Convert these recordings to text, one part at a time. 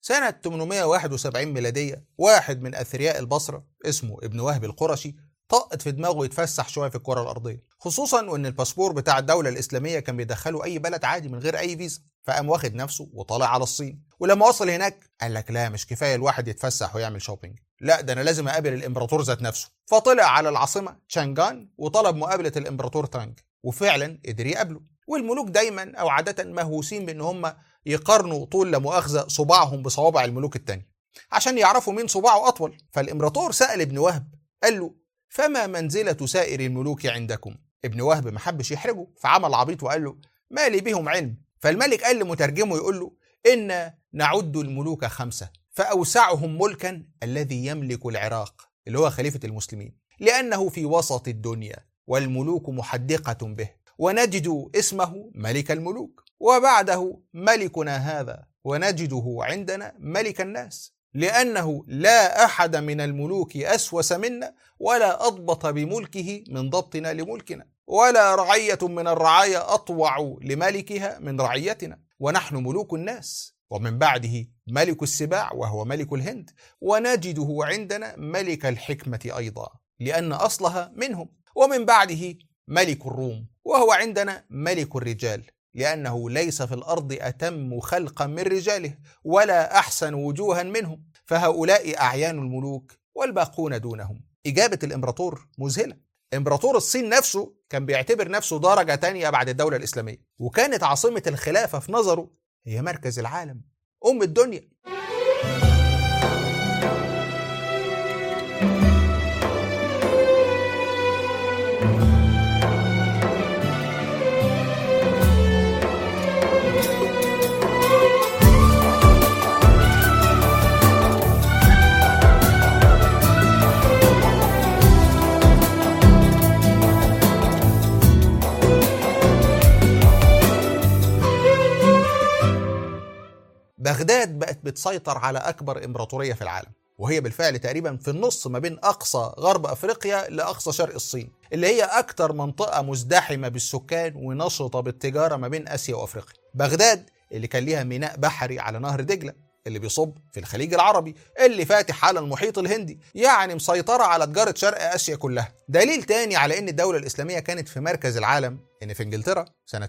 سنة 871 ميلادية واحد من أثرياء البصرة اسمه ابن وهب القرشي طقت في دماغه يتفسح شوية في الكرة الأرضية خصوصا وإن الباسبور بتاع الدولة الإسلامية كان بيدخله أي بلد عادي من غير أي فيزا فقام واخد نفسه وطالع على الصين ولما وصل هناك قال لك لا مش كفاية الواحد يتفسح ويعمل شوبينج لا ده أنا لازم أقابل الإمبراطور ذات نفسه فطلع على العاصمة تشانجان وطلب مقابلة الإمبراطور تانج وفعلا قدر يقابله والملوك دايما أو عادة مهووسين بإن هم يقارنوا طول لا مؤاخذة صباعهم بصوابع الملوك التانية عشان يعرفوا مين صباعه أطول فالإمبراطور سأل ابن وهب قال له فما منزلة سائر الملوك عندكم ابن وهب ما حبش يحرجه فعمل عبيط وقال له ما لي بهم علم فالملك قال لمترجمه يقول له إن نعد الملوك خمسة فأوسعهم ملكا الذي يملك العراق اللي هو خليفة المسلمين لأنه في وسط الدنيا والملوك محدقة به ونجد اسمه ملك الملوك وبعده ملكنا هذا ونجده عندنا ملك الناس لأنه لا أحد من الملوك أسوس منا ولا أضبط بملكه من ضبطنا لملكنا ولا رعية من الرعايا أطوع لملكها من رعيتنا ونحن ملوك الناس ومن بعده ملك السباع وهو ملك الهند ونجده عندنا ملك الحكمة أيضا لأن أصلها منهم ومن بعده ملك الروم وهو عندنا ملك الرجال لأنه ليس في الأرض أتم خلقا من رجاله ولا أحسن وجوها منهم فهؤلاء أعيان الملوك والباقون دونهم إجابة الإمبراطور مذهلة إمبراطور الصين نفسه كان بيعتبر نفسه درجة تانية بعد الدولة الإسلامية وكانت عاصمة الخلافة في نظره هي مركز العالم أم الدنيا بغداد بقت بتسيطر على أكبر إمبراطورية في العالم وهي بالفعل تقريبا في النص ما بين أقصى غرب أفريقيا لأقصى شرق الصين اللي هي أكتر منطقة مزدحمة بالسكان ونشطة بالتجارة ما بين آسيا وأفريقيا بغداد اللي كان ليها ميناء بحري على نهر دجلة اللي بيصب في الخليج العربي اللي فاتح على المحيط الهندي يعني مسيطرة على تجارة شرق آسيا كلها دليل تاني على أن الدولة الإسلامية كانت في مركز العالم أن في إنجلترا سنة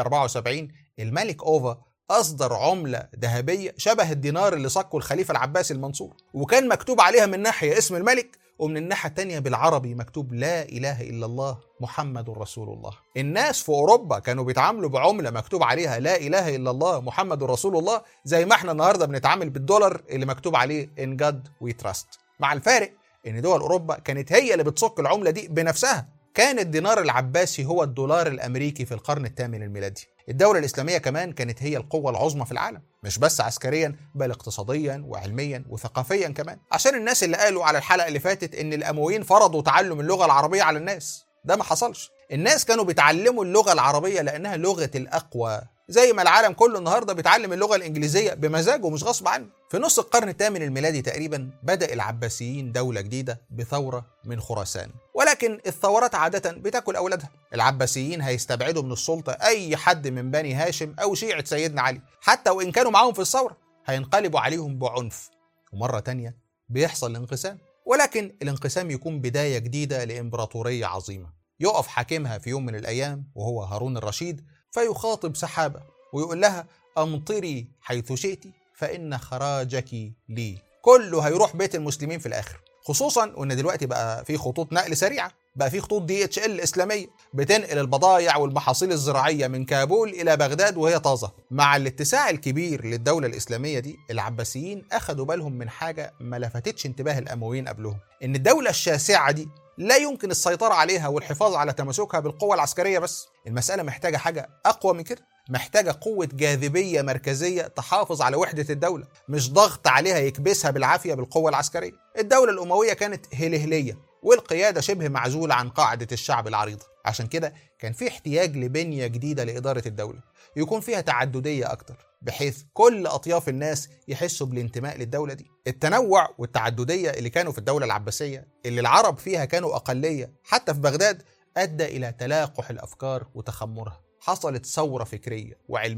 774 الملك أوفا أصدر عملة ذهبية شبه الدينار اللي صكه الخليفة العباسي المنصور وكان مكتوب عليها من ناحية اسم الملك ومن الناحية التانية بالعربي مكتوب لا إله إلا الله محمد رسول الله الناس في أوروبا كانوا بيتعاملوا بعملة مكتوب عليها لا إله إلا الله محمد رسول الله زي ما احنا النهاردة بنتعامل بالدولار اللي مكتوب عليه إن جاد وي تراست مع الفارق إن دول أوروبا كانت هي اللي بتصك العملة دي بنفسها كان الدينار العباسي هو الدولار الأمريكي في القرن الثامن الميلادي الدولة الإسلامية كمان كانت هي القوة العظمى في العالم مش بس عسكريا بل اقتصاديا وعلميا وثقافيا كمان عشان الناس اللي قالوا على الحلقة اللي فاتت إن الأمويين فرضوا تعلم اللغة العربية على الناس ده ما حصلش الناس كانوا بيتعلموا اللغة العربية لأنها لغة الأقوى زي ما العالم كله النهارده بيتعلم اللغه الانجليزيه بمزاجه مش غصب عنه. في نص القرن الثامن الميلادي تقريبا بدا العباسيين دوله جديده بثوره من خراسان. ولكن الثورات عاده بتاكل اولادها. العباسيين هيستبعدوا من السلطه اي حد من بني هاشم او شيعه سيدنا علي، حتى وان كانوا معاهم في الثوره هينقلبوا عليهم بعنف. ومره تانية بيحصل الانقسام. ولكن الانقسام يكون بدايه جديده لامبراطوريه عظيمه. يقف حاكمها في يوم من الايام وهو هارون الرشيد فيخاطب سحابة ويقول لها أمطري حيث شئت فإن خراجك لي كله هيروح بيت المسلمين في الآخر خصوصا وان دلوقتي بقى في خطوط نقل سريعه بقى في خطوط دي اتش ال اسلاميه بتنقل البضائع والمحاصيل الزراعيه من كابول الى بغداد وهي طازه مع الاتساع الكبير للدوله الاسلاميه دي العباسيين اخذوا بالهم من حاجه ما لفتتش انتباه الامويين قبلهم ان الدوله الشاسعه دي لا يمكن السيطرة عليها والحفاظ على تماسكها بالقوة العسكرية بس المسألة محتاجة حاجة أقوى من كده محتاجة قوة جاذبية مركزية تحافظ على وحدة الدولة مش ضغط عليها يكبسها بالعافية بالقوة العسكرية الدولة الأموية كانت هلهلية والقيادة شبه معزولة عن قاعدة الشعب العريضة عشان كده كان في احتياج لبنية جديدة لإدارة الدولة يكون فيها تعددية أكتر بحيث كل أطياف الناس يحسوا بالانتماء للدولة دي التنوع والتعددية اللي كانوا في الدولة العباسية اللي العرب فيها كانوا أقلية حتى في بغداد أدى إلى تلاقح الأفكار وتخمرها حصلت ثورة فكرية وعلمية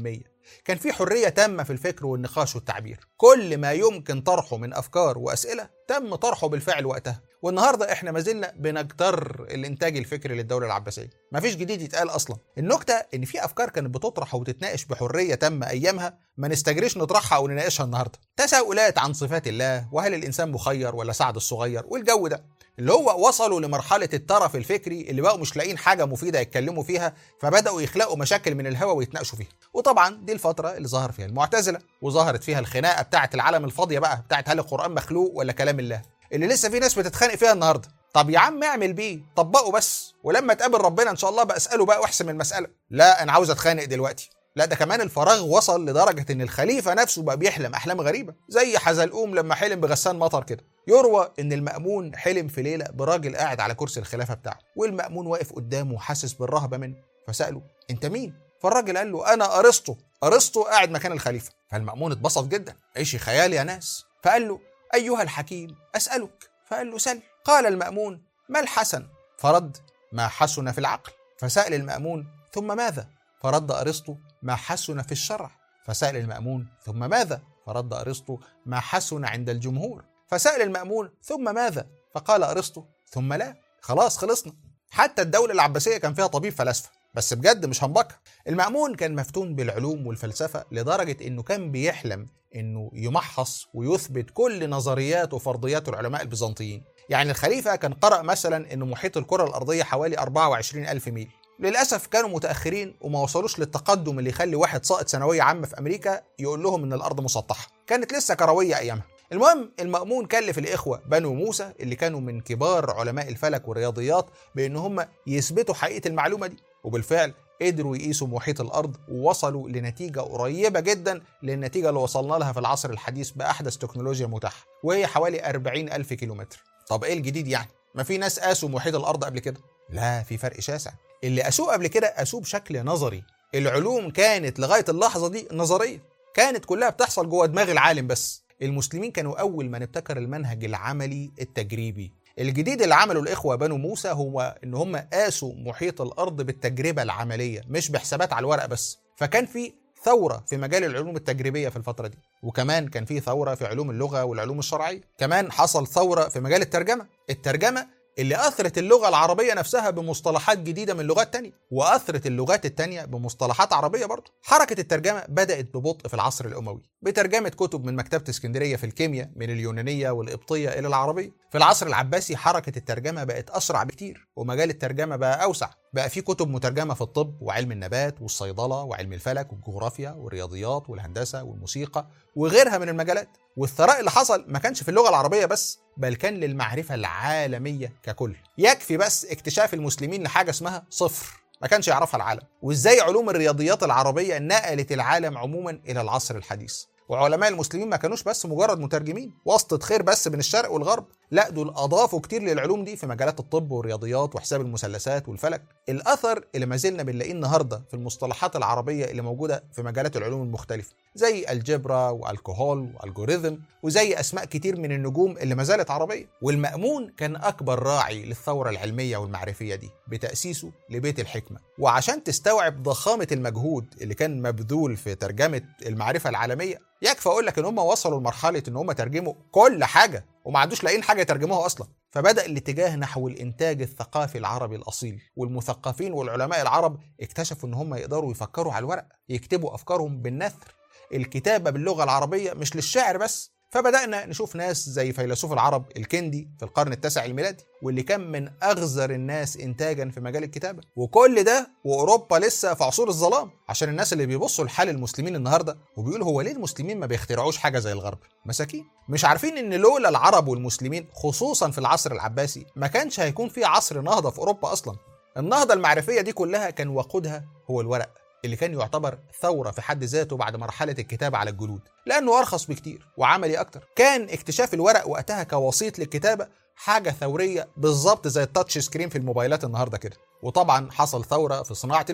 كان في حرية تامة في الفكر والنقاش والتعبير كل ما يمكن طرحه من أفكار وأسئلة تم طرحه بالفعل وقتها والنهارده احنا ما زلنا بنجتر الانتاج الفكري للدوله العباسيه مفيش جديد يتقال اصلا النكته ان في افكار كانت بتطرح وتتناقش بحريه تامه ايامها ما نستجريش نطرحها او نناقشها النهارده تساؤلات عن صفات الله وهل الانسان مخير ولا سعد الصغير والجو ده اللي هو وصلوا لمرحلة الترف الفكري اللي بقوا مش لاقيين حاجة مفيدة يتكلموا فيها فبدأوا يخلقوا مشاكل من الهوا ويتناقشوا فيها وطبعا دي الفترة اللي ظهر فيها المعتزلة وظهرت فيها الخناقة بتاعة العالم الفاضية بقى بتاعة هل القرآن مخلوق ولا كلام الله اللي لسه في ناس بتتخانق فيها النهارده طب يا عم اعمل بيه طبقه بس ولما تقابل ربنا ان شاء الله بقى اساله بقى واحسم المساله لا انا عاوز اتخانق دلوقتي لا ده كمان الفراغ وصل لدرجة إن الخليفة نفسه بقى بيحلم أحلام غريبة زي حزلقوم لما حلم بغسان مطر كده يروى إن المأمون حلم في ليلة براجل قاعد على كرسي الخلافة بتاعه والمأمون واقف قدامه وحاسس بالرهبة منه فسأله أنت مين؟ فالراجل قال له أنا أرسطو أرسطو قاعد مكان الخليفة فالمأمون اتبسط جدا عيشي خيال يا ناس فقال له أيها الحكيم أسألك فقال له سل قال المأمون ما الحسن فرد ما حسن في العقل فسأل المأمون ثم ماذا فرد أرسطو ما حسن في الشرع فسأل المأمون ثم ماذا فرد أرسطو ما حسن عند الجمهور فسأل المأمون ثم ماذا فقال أرسطو ثم لا خلاص خلصنا حتى الدولة العباسية كان فيها طبيب فلاسفة بس بجد مش هنبكر المأمون كان مفتون بالعلوم والفلسفة لدرجة انه كان بيحلم انه يمحص ويثبت كل نظريات وفرضيات العلماء البيزنطيين يعني الخليفة كان قرأ مثلا ان محيط الكرة الأرضية حوالي 24 ألف ميل للأسف كانوا متأخرين وما وصلوش للتقدم اللي يخلي واحد ساقط ثانوية عامة في أمريكا يقول لهم إن الأرض مسطحة كانت لسه كروية أيامها المهم المأمون كلف الإخوة بنو موسى اللي كانوا من كبار علماء الفلك والرياضيات بإن هم يثبتوا حقيقة المعلومة دي وبالفعل قدروا يقيسوا محيط الأرض ووصلوا لنتيجة قريبة جدا للنتيجة اللي وصلنا لها في العصر الحديث بأحدث تكنولوجيا متاحة وهي حوالي 40 ألف كيلومتر طب إيه الجديد يعني؟ ما في ناس قاسوا محيط الأرض قبل كده لا في فرق شاسع اللي قاسوه قبل كده قاسوه بشكل نظري العلوم كانت لغاية اللحظة دي نظرية كانت كلها بتحصل جوه دماغ العالم بس المسلمين كانوا أول من ابتكر المنهج العملي التجريبي الجديد اللي عمله الإخوة بنو موسى هو إن هم قاسوا محيط الأرض بالتجربة العملية مش بحسابات على الورق بس فكان في ثورة في مجال العلوم التجريبية في الفترة دي وكمان كان في ثورة في علوم اللغة والعلوم الشرعية كمان حصل ثورة في مجال الترجمة الترجمة اللي أثرت اللغة العربية نفسها بمصطلحات جديدة من لغات تانية وأثرت اللغات التانية بمصطلحات عربية برضه حركة الترجمة بدأت ببطء في العصر الأموي بترجمة كتب من مكتبة اسكندرية في الكيمياء من اليونانية والقبطية إلى العربية في العصر العباسي حركة الترجمة بقت أسرع بكتير ومجال الترجمة بقى أوسع بقى في كتب مترجمة في الطب وعلم النبات والصيدلة وعلم الفلك والجغرافيا والرياضيات والهندسة والموسيقى وغيرها من المجالات والثراء اللي حصل ما كانش في اللغة العربية بس بل كان للمعرفة العالمية ككل يكفي بس اكتشاف المسلمين لحاجة اسمها صفر ما كانش يعرفها العالم وازاي علوم الرياضيات العربية نقلت العالم عموما إلى العصر الحديث وعلماء المسلمين ما كانوش بس مجرد مترجمين واسطة خير بس بين الشرق والغرب لا دول أضافوا كتير للعلوم دي في مجالات الطب والرياضيات وحساب المثلثات والفلك الأثر اللي ما زلنا بنلاقيه النهاردة في المصطلحات العربية اللي موجودة في مجالات العلوم المختلفة زي الجبرا والكهول والجوريزم وزي أسماء كتير من النجوم اللي ما زالت عربية والمأمون كان أكبر راعي للثورة العلمية والمعرفية دي بتأسيسه لبيت الحكمة وعشان تستوعب ضخامة المجهود اللي كان مبذول في ترجمة المعرفة العالمية يكفي اقول لك ان هم وصلوا لمرحله ان هم ترجموا كل حاجه وما عندوش لاقيين حاجه يترجموها اصلا فبدا الاتجاه نحو الانتاج الثقافي العربي الاصيل والمثقفين والعلماء العرب اكتشفوا ان هم يقدروا يفكروا على الورق يكتبوا افكارهم بالنثر الكتابه باللغه العربيه مش للشعر بس فبدأنا نشوف ناس زي فيلسوف العرب الكندي في القرن التاسع الميلادي واللي كان من أغزر الناس إنتاجا في مجال الكتابة وكل ده وأوروبا لسه في عصور الظلام عشان الناس اللي بيبصوا لحال المسلمين النهاردة وبيقولوا هو ليه المسلمين ما بيخترعوش حاجة زي الغرب مساكين مش عارفين إن لولا العرب والمسلمين خصوصا في العصر العباسي ما كانش هيكون في عصر نهضة في أوروبا أصلا النهضة المعرفية دي كلها كان وقودها هو الورق اللي كان يعتبر ثورة في حد ذاته بعد مرحلة الكتابة على الجلود لأنه أرخص بكتير وعملي أكتر كان اكتشاف الورق وقتها كوسيط للكتابة حاجة ثورية بالظبط زي التاتش سكرين في الموبايلات النهاردة كده وطبعا حصل ثورة في صناعة الورق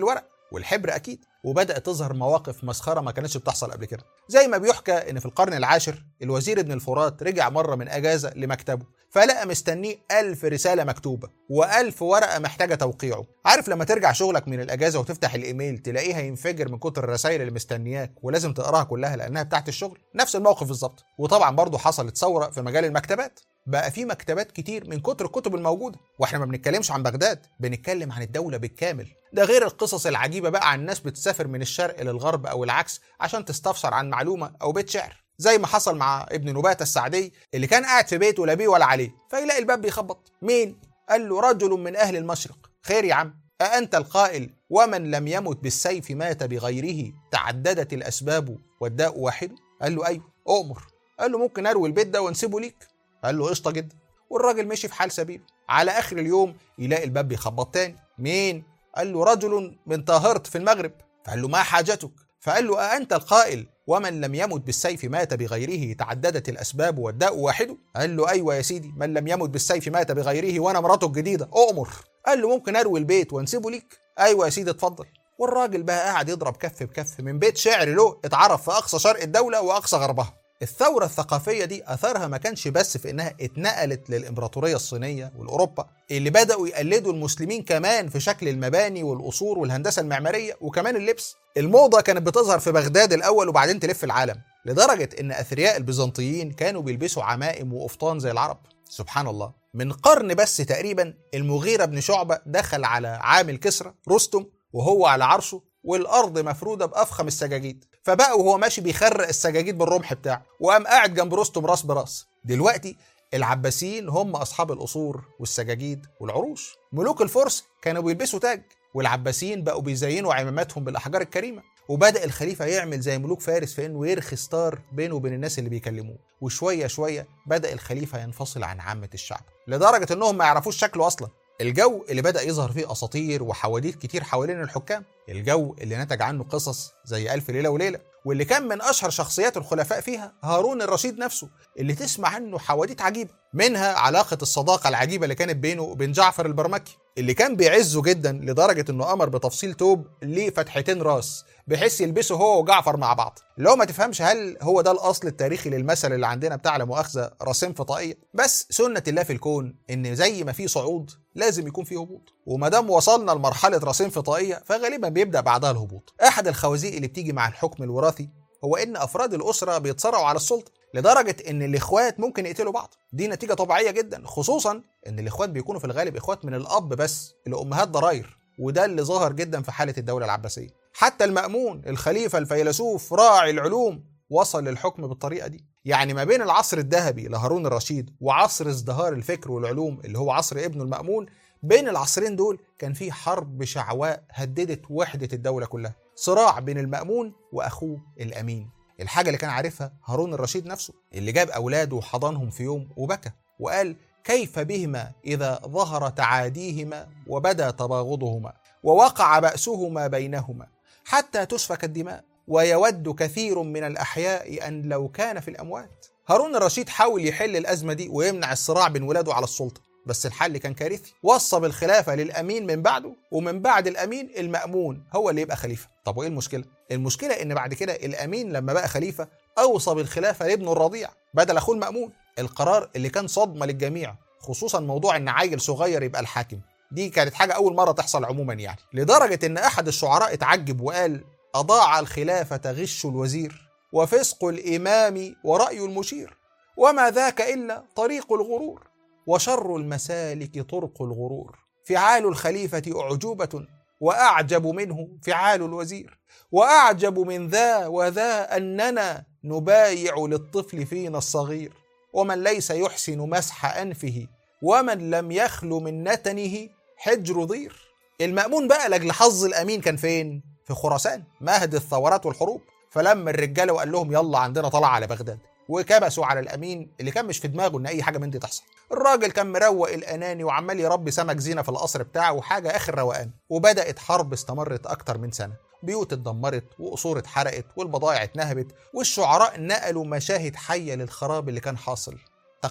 والحبر اكيد وبدات تظهر مواقف مسخره ما كانتش بتحصل قبل كده زي ما بيحكى ان في القرن العاشر الوزير ابن الفرات رجع مره من اجازه لمكتبه فلقى مستنيه ألف رسالة مكتوبة وألف ورقة محتاجة توقيعه عارف لما ترجع شغلك من الأجازة وتفتح الإيميل تلاقيها ينفجر من كتر الرسائل اللي مستنياك ولازم تقراها كلها لأنها بتاعت الشغل نفس الموقف بالظبط وطبعا برضه حصلت ثورة في مجال المكتبات بقى في مكتبات كتير من كتر الكتب الموجوده واحنا ما بنتكلمش عن بغداد بنتكلم عن الدوله بالكامل ده غير القصص العجيبه بقى عن ناس بتسافر من الشرق للغرب او العكس عشان تستفسر عن معلومه او بيت شعر زي ما حصل مع ابن نباتة السعدي اللي كان قاعد في بيته لا بيه ولا عليه فيلاقي الباب بيخبط مين قال له رجل من اهل المشرق خير يا عم أأنت القائل ومن لم يمت بالسيف مات بغيره تعددت الأسباب والداء واحد قال له أيوه أؤمر قال له ممكن أروي البيت ده وانسيبه ليك قال له قشطه جدا والراجل مشي في حال سبيله على اخر اليوم يلاقي الباب بيخبط تاني مين قال له رجل من طاهرت في المغرب فقال له ما حاجتك فقال له أأنت القائل ومن لم يمت بالسيف مات بغيره تعددت الأسباب والداء واحد قال له أيوة يا سيدي من لم يمت بالسيف مات بغيره وأنا مراته الجديدة أؤمر قال له ممكن أروي البيت وانسيبه ليك أيوة يا سيدي اتفضل والراجل بقى قاعد يضرب كف بكف من بيت شعر له اتعرف في أقصى شرق الدولة وأقصى غربها الثورة الثقافية دي أثرها ما كانش بس في إنها اتنقلت للإمبراطورية الصينية والأوروبا اللي بدأوا يقلدوا المسلمين كمان في شكل المباني والقصور والهندسة المعمارية وكمان اللبس الموضة كانت بتظهر في بغداد الأول وبعدين تلف العالم لدرجة إن أثرياء البيزنطيين كانوا بيلبسوا عمائم وقفطان زي العرب سبحان الله من قرن بس تقريبا المغيرة بن شعبة دخل على عامل كسرى رستم وهو على عرشه والارض مفروده بافخم السجاجيد فبقى وهو ماشي بيخرق السجاجيد بالرمح بتاعه وقام قاعد جنب رستم راس براس دلوقتي العباسيين هم اصحاب القصور والسجاجيد والعروش ملوك الفرس كانوا بيلبسوا تاج والعباسيين بقوا بيزينوا عماماتهم بالاحجار الكريمه وبدا الخليفه يعمل زي ملوك فارس في انه يرخي ستار بينه وبين الناس اللي بيكلموه وشويه شويه بدا الخليفه ينفصل عن عامه الشعب لدرجه انهم ما يعرفوش شكله اصلا الجو اللي بدأ يظهر فيه أساطير وحواديت كتير حوالين الحكام الجو اللي نتج عنه قصص زي ألف ليلة وليلة واللي كان من أشهر شخصيات الخلفاء فيها هارون الرشيد نفسه اللي تسمع عنه حواديت عجيبة منها علاقة الصداقة العجيبة اللي كانت بينه وبين جعفر البرمكي اللي كان بيعزه جدا لدرجة انه امر بتفصيل توب ليه فتحتين راس بحيث يلبسه هو وجعفر مع بعض اللي هو ما تفهمش هل هو ده الاصل التاريخي للمثل اللي عندنا بتاع لا مؤاخذه راسين فضائيه بس سنه الله في الكون ان زي ما في صعود لازم يكون في هبوط وما دام وصلنا لمرحله راسين فضائيه فغالبا بيبدا بعدها الهبوط احد الخوازيق اللي بتيجي مع الحكم الوراثي هو ان افراد الاسره بيتصارعوا على السلطه لدرجه ان الاخوات ممكن يقتلوا بعض دي نتيجه طبيعيه جدا خصوصا ان الاخوات بيكونوا في الغالب اخوات من الاب بس الامهات ضراير وده اللي ظهر جدا في حاله الدوله العباسيه حتى المامون الخليفه الفيلسوف راعي العلوم وصل للحكم بالطريقه دي يعني ما بين العصر الذهبي لهارون الرشيد وعصر ازدهار الفكر والعلوم اللي هو عصر ابنه المامون بين العصرين دول كان في حرب شعواء هددت وحده الدوله كلها صراع بين المامون واخوه الامين الحاجه اللي كان عارفها هارون الرشيد نفسه اللي جاب اولاده وحضنهم في يوم وبكى وقال كيف بهما اذا ظهر تعاديهما وبدا تباغضهما ووقع باسهما بينهما حتى تسفك الدماء ويود كثير من الاحياء ان لو كان في الاموات هارون الرشيد حاول يحل الازمه دي ويمنع الصراع بين ولاده على السلطه بس الحل كان كارثي وصى بالخلافه للامين من بعده ومن بعد الامين المامون هو اللي يبقى خليفه طب وايه المشكله المشكله ان بعد كده الامين لما بقى خليفه اوصى بالخلافه لابنه الرضيع بدل اخوه المامون القرار اللي كان صدمه للجميع خصوصا موضوع ان عيل صغير يبقى الحاكم دي كانت حاجه اول مره تحصل عموما يعني لدرجه ان احد الشعراء اتعجب وقال اضاع الخلافه غش الوزير وفسق الامام وراي المشير وما ذاك الا طريق الغرور وشر المسالك طرق الغرور فعال الخليفة أعجوبة وأعجب منه فعال الوزير وأعجب من ذا وذا أننا نبايع للطفل فينا الصغير ومن ليس يحسن مسح أنفه ومن لم يخل من نتنه حجر ضير المأمون بقى لأجل حظ الأمين كان فين؟ في خراسان مهد الثورات والحروب فلما الرجالة وقال لهم يلا عندنا طلع على بغداد وكبسوا على الامين اللي كان مش في دماغه ان اي حاجه من دي تحصل الراجل كان مروق الاناني وعمال يربي سمك زينه في القصر بتاعه وحاجه اخر روقان وبدات حرب استمرت اكتر من سنه بيوت اتدمرت وقصور اتحرقت والبضائع اتنهبت والشعراء نقلوا مشاهد حيه للخراب اللي كان حاصل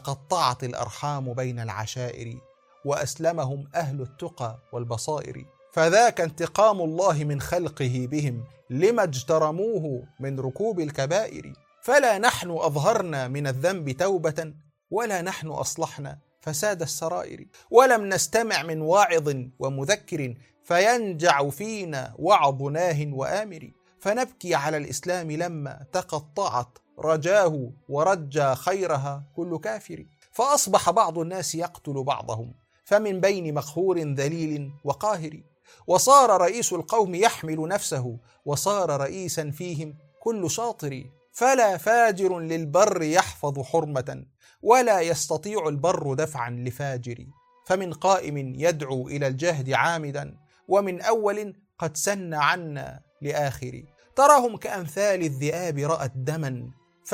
تقطعت الارحام بين العشائر واسلمهم اهل التقى والبصائر فذاك انتقام الله من خلقه بهم لما اجترموه من ركوب الكبائر فلا نحن أظهرنا من الذنب توبة ولا نحن أصلحنا فساد السرائر ولم نستمع من واعظ ومذكر فينجع فينا وعظ ناه وآمر فنبكي على الإسلام لما تقطعت رجاه ورجى خيرها كل كافر فأصبح بعض الناس يقتل بعضهم فمن بين مقهور ذليل وقاهر وصار رئيس القوم يحمل نفسه وصار رئيسا فيهم كل شاطر فلا فاجر للبر يحفظ حرمة ولا يستطيع البر دفعا لفاجر فمن قائم يدعو إلى الجهد عامدا ومن أول قد سن عنا لآخر تراهم كأمثال الذئاب رأت دما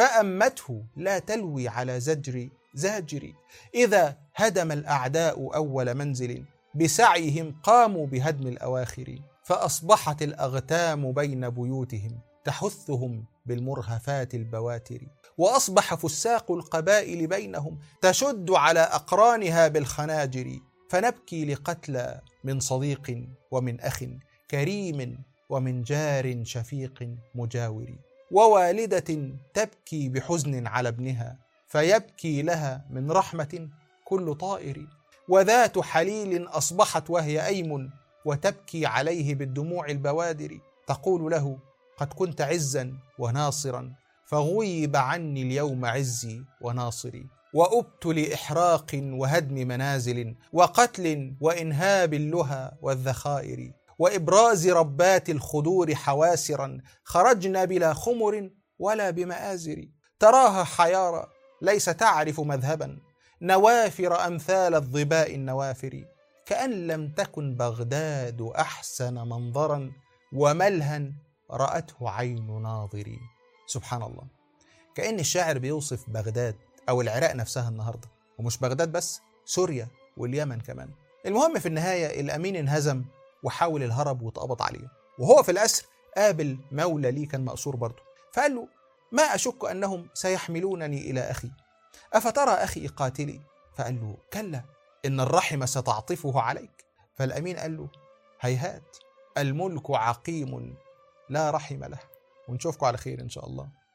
فأمته لا تلوي على زجر زاجر إذا هدم الأعداء أول منزل بسعيهم قاموا بهدم الأواخر فأصبحت الأغتام بين بيوتهم تحثهم بالمرهفات البواتر واصبح فساق القبائل بينهم تشد على اقرانها بالخناجر فنبكي لقتلى من صديق ومن اخ كريم ومن جار شفيق مجاور ووالده تبكي بحزن على ابنها فيبكي لها من رحمه كل طائر وذات حليل اصبحت وهي ايم وتبكي عليه بالدموع البوادر تقول له قد كنت عزا وناصرا فغيب عني اليوم عزي وناصري وأبت لإحراق وهدم منازل وقتل وإنهاب اللهى والذخائر وإبراز ربات الخدور حواسرا خرجنا بلا خمر ولا بمآزر تراها حيارى ليس تعرف مذهبا نوافر أمثال الظباء النوافر كأن لم تكن بغداد أحسن منظرا وملها رأته عين ناظري سبحان الله كأن الشاعر بيوصف بغداد أو العراق نفسها النهاردة ومش بغداد بس سوريا واليمن كمان المهم في النهاية الأمين انهزم وحاول الهرب واتقبض عليه وهو في الأسر قابل مولى ليه كان مأسور برضه فقال له ما أشك أنهم سيحملونني إلى أخي أفترى أخي قاتلي فقال له كلا إن الرحم ستعطفه عليك فالأمين قال له هيهات الملك عقيم لا رحم له ونشوفكم على خير إن شاء الله